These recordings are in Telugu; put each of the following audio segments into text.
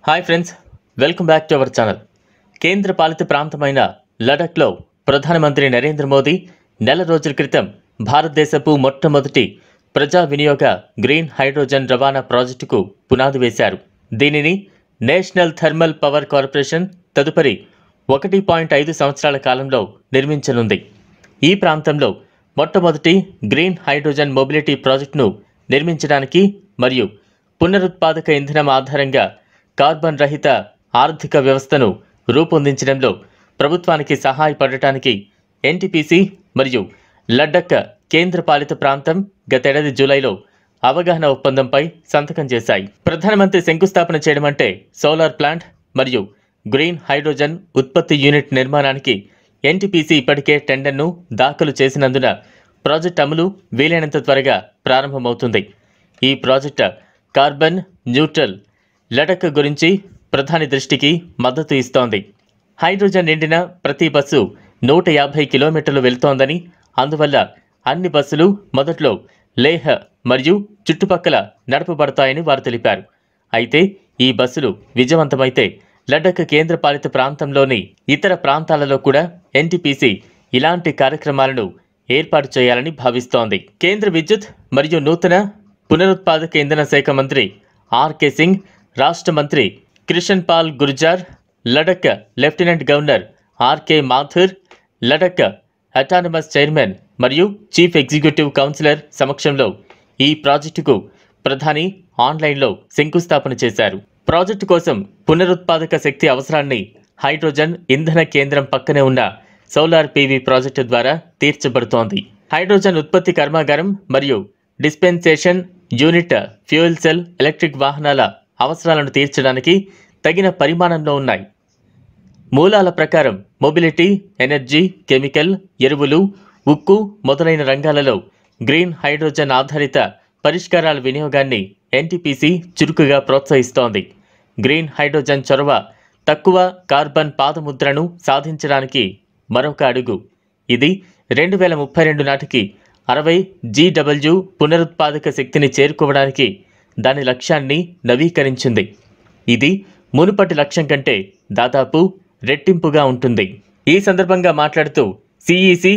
hi friends welcome back to our channel కేంద్ర పాలిత ప్రాంతమైన లడఖ్లో ప్రధానమంత్రి నరేంద్ర మోదీ నెల రోజుల క్రితం భారతదేశపు మొట్టమొదటి ప్రజా వినియోగ గ్రీన్ హైడ్రోజన్ రవాణా ప్రాజెక్టుకు పునాది వేశారు దీనిని నేషనల్ థర్మల్ పవర్ కార్పొరేషన్ తదుపరి ఒకటి పాయింట్ ఐదు సంవత్సరాల కాలంలో నిర్మించనుంది ఈ ప్రాంతంలో మొట్టమొదటి గ్రీన్ హైడ్రోజన్ మొబిలిటీ ప్రాజెక్టును నిర్మించడానికి మరియు పునరుత్పాదక ఇంధనం ఆధారంగా కార్బన్ రహిత ఆర్థిక వ్యవస్థను రూపొందించడంలో ప్రభుత్వానికి సహాయపడటానికి ఎన్టీపీసీ మరియు లడ్డక్ కేంద్రపాలిత ప్రాంతం గతేడాది జూలైలో అవగాహన ఒప్పందంపై సంతకం చేశాయి ప్రధానమంత్రి శంకుస్థాపన చేయడం అంటే సోలార్ ప్లాంట్ మరియు గ్రీన్ హైడ్రోజన్ ఉత్పత్తి యూనిట్ నిర్మాణానికి ఎన్టీపీసీ ఇప్పటికే టెండర్ను దాఖలు చేసినందున ప్రాజెక్ట్ అమలు వీలైనంత త్వరగా ప్రారంభమవుతుంది ఈ ప్రాజెక్ట్ కార్బన్ న్యూట్రల్ లడక్ గురించి ప్రధాని దృష్టికి మద్దతు ఇస్తోంది హైడ్రోజన్ నిండిన ప్రతి బస్సు నూట యాభై కిలోమీటర్లు వెళ్తోందని అందువల్ల అన్ని బస్సులు మొదట్లో లేహ్ మరియు చుట్టుపక్కల నడపబడతాయని వారు తెలిపారు అయితే ఈ బస్సులు విజయవంతమైతే లడక్ కేంద్రపాలిత ప్రాంతంలోని ఇతర ప్రాంతాలలో కూడా ఎన్టీపీసీ ఇలాంటి కార్యక్రమాలను ఏర్పాటు చేయాలని భావిస్తోంది కేంద్ర విద్యుత్ మరియు నూతన పునరుత్పాదక ఇంధన శాఖ మంత్రి ఆర్కే సింగ్ రాష్ట్ర మంత్రి Krishan Pal Gurjar Ladakh lieutenant governor RK Mathur Ladakh autonomous chairman మరియు చీఫ్ ఎగ్జిక్యూటివ్ కౌన్సిలర్ సమక్షంలో ఈ ప్రాజెక్టుకు ప్రధాని ఆన్లైన్లో శంకుస్థాపన చేశారు ప్రాజెక్టు కోసం పునరుత్పాదక శక్తి అవసరాన్ని హైడ్రోజన్ ఇంధన కేంద్రం పక్కనే ఉన్న సోలార్ పీవీ ప్రాజెక్టు ద్వారా తీర్చబడుతోంది హైడ్రోజన్ ఉత్పత్తి కర్మాగారం మరియు dispensation unit fuel cell electric వాహనాల అవసరాలను తీర్చడానికి తగిన పరిమాణంలో ఉన్నాయి మూలాల ప్రకారం మొబిలిటీ ఎనర్జీ కెమికల్ ఎరువులు ఉక్కు మొదలైన రంగాలలో గ్రీన్ హైడ్రోజన్ ఆధారిత పరిష్కారాల వినియోగాన్ని ఎన్టీపీసీ చురుకుగా ప్రోత్సహిస్తోంది గ్రీన్ హైడ్రోజన్ చొరవ తక్కువ కార్బన్ పాదముద్రను సాధించడానికి మరొక అడుగు ఇది రెండు వేల ముప్పై రెండు నాటికి అరవై జీడబ్ల్యూ పునరుత్పాదక శక్తిని చేరుకోవడానికి దాని లక్ష్యాన్ని నవీకరించింది ఇది మునుపటి లక్ష్యం కంటే దాదాపు రెట్టింపుగా ఉంటుంది ఈ సందర్భంగా మాట్లాడుతూ CEC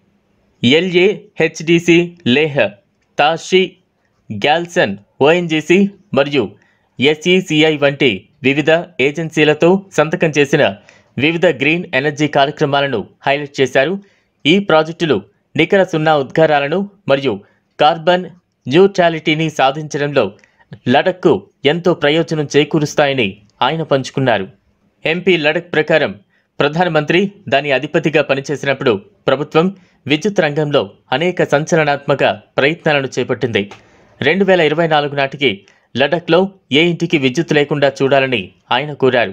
LA HDC Leh Tashi Gyalson ONGC మరియు ఎస్ఈసిఐ వంటి వివిధ ఏజెన్సీలతో సంతకం చేసిన వివిధ గ్రీన్ ఎనర్జీ కార్యక్రమాలను హైలైట్ చేశారు ఈ ప్రాజెక్టులు నికర సున్నా ఉద్గారాలను మరియు కార్బన్ న్యూట్రాలిటీని సాధించడంలో లడఖ్కు ఎంతో ప్రయోజనం చేకూరుస్తాయని ఆయన పంచుకున్నారు ఎంపీ లడక్ ప్రకారం ప్రధానమంత్రి దాని అధిపతిగా పనిచేసినప్పుడు ప్రభుత్వం విద్యుత్ రంగంలో అనేక సంచలనాత్మక ప్రయత్నాలను చేపట్టింది రెండు వేల ఇరవై నాలుగు నాటికి లడఖ్లో ఏ ఇంటికి విద్యుత్ లేకుండా చూడాలని ఆయన కోరారు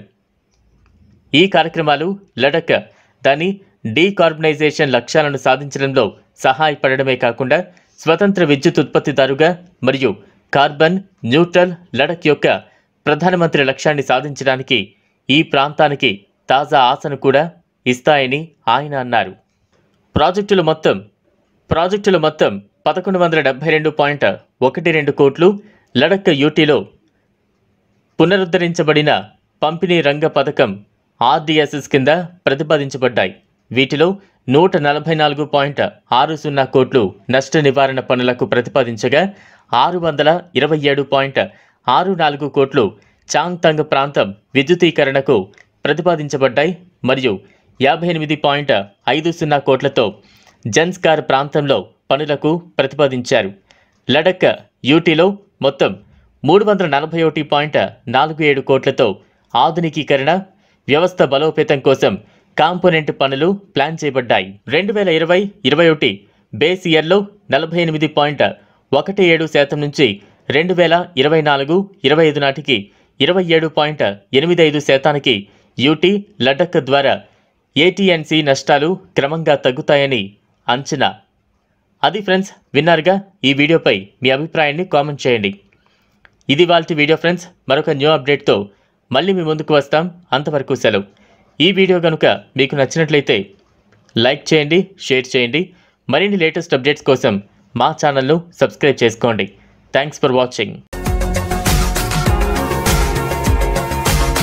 ఈ కార్యక్రమాలు లడక్ దాని డీకార్బనైజేషన్ లక్ష్యాలను సాధించడంలో సహాయపడడమే కాకుండా స్వతంత్ర విద్యుత్ ఉత్పత్తిదారుగా మరియు కార్బన్ న్యూట్రల్ లడక్ యొక్క ప్రధానమంత్రి లక్ష్యాన్ని సాధించడానికి ఈ ప్రాంతానికి తాజా ఆశను కూడా ఇస్తాయని ఆయన అన్నారు ప్రాజెక్టులు మొత్తం ప్రాజెక్టులు మొత్తం పదకొండు వందల డెబ్బై రెండు పాయింట్ ఒకటి రెండు కోట్లు లడక్ యూటీలో పునరుద్ధరించబడిన పంపిణీ రంగ పథకం ఆర్డీఎస్ఎస్ కింద ప్రతిపాదించబడ్డాయి వీటిలో నూట నలభై నాలుగు పాయింట్ ఆరు సున్నా కోట్లు నష్ట నివారణ పనులకు ప్రతిపాదించగా ఆరు వందల ఇరవై ఏడు పాయింట్ ఆరు నాలుగు కోట్లు చాంగ్తంగ్ ప్రాంతం విద్యుతీకరణకు ప్రతిపాదించబడ్డాయి మరియు యాభై ఎనిమిది పాయింట్ ఐదు సున్నా కోట్లతో జన్స్కార్ ప్రాంతంలో పనులకు ప్రతిపాదించారు లడక్ యూటీలో మొత్తం మూడు వందల నలభై ఒకటి పాయింట్ నాలుగు ఏడు కోట్లతో ఆధునికీకరణ వ్యవస్థ బలోపేతం కోసం కాంపోనెంట్ పనులు ప్లాన్ చేయబడ్డాయి రెండు వేల ఇరవై ఇరవై ఒకటి బేస్ ఇయర్లో నలభై ఎనిమిది పాయింట్ ఒకటి ఏడు శాతం నుంచి రెండు వేల ఇరవై నాలుగు ఇరవై ఐదు నాటికి ఇరవై ఏడు పాయింట్ ఎనిమిది ఐదు శాతానికి యూటీ లడక్ ద్వారా ఏటీఎన్సీ నష్టాలు క్రమంగా తగ్గుతాయని అంచనా అది ఫ్రెండ్స్ విన్నారుగా ఈ వీడియోపై మీ అభిప్రాయాన్ని కామెంట్ చేయండి ఇది వాళ్ళ వీడియో ఫ్రెండ్స్ మరొక న్యూ అప్డేట్తో మళ్ళీ మీ ముందుకు వస్తాం అంతవరకు సెలవు ఈ వీడియో కనుక మీకు నచ్చినట్లయితే లైక్ చేయండి షేర్ చేయండి మరిన్ని లేటెస్ట్ అప్డేట్స్ కోసం మా ఛానల్ను సబ్స్క్రైబ్ చేసుకోండి థ్యాంక్స్ ఫర్ వాచింగ్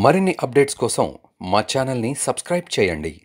మరిన్ని అప్డేట్స్ కోసం మా ఛానల్ని సబ్స్క్రైబ్ చేయండి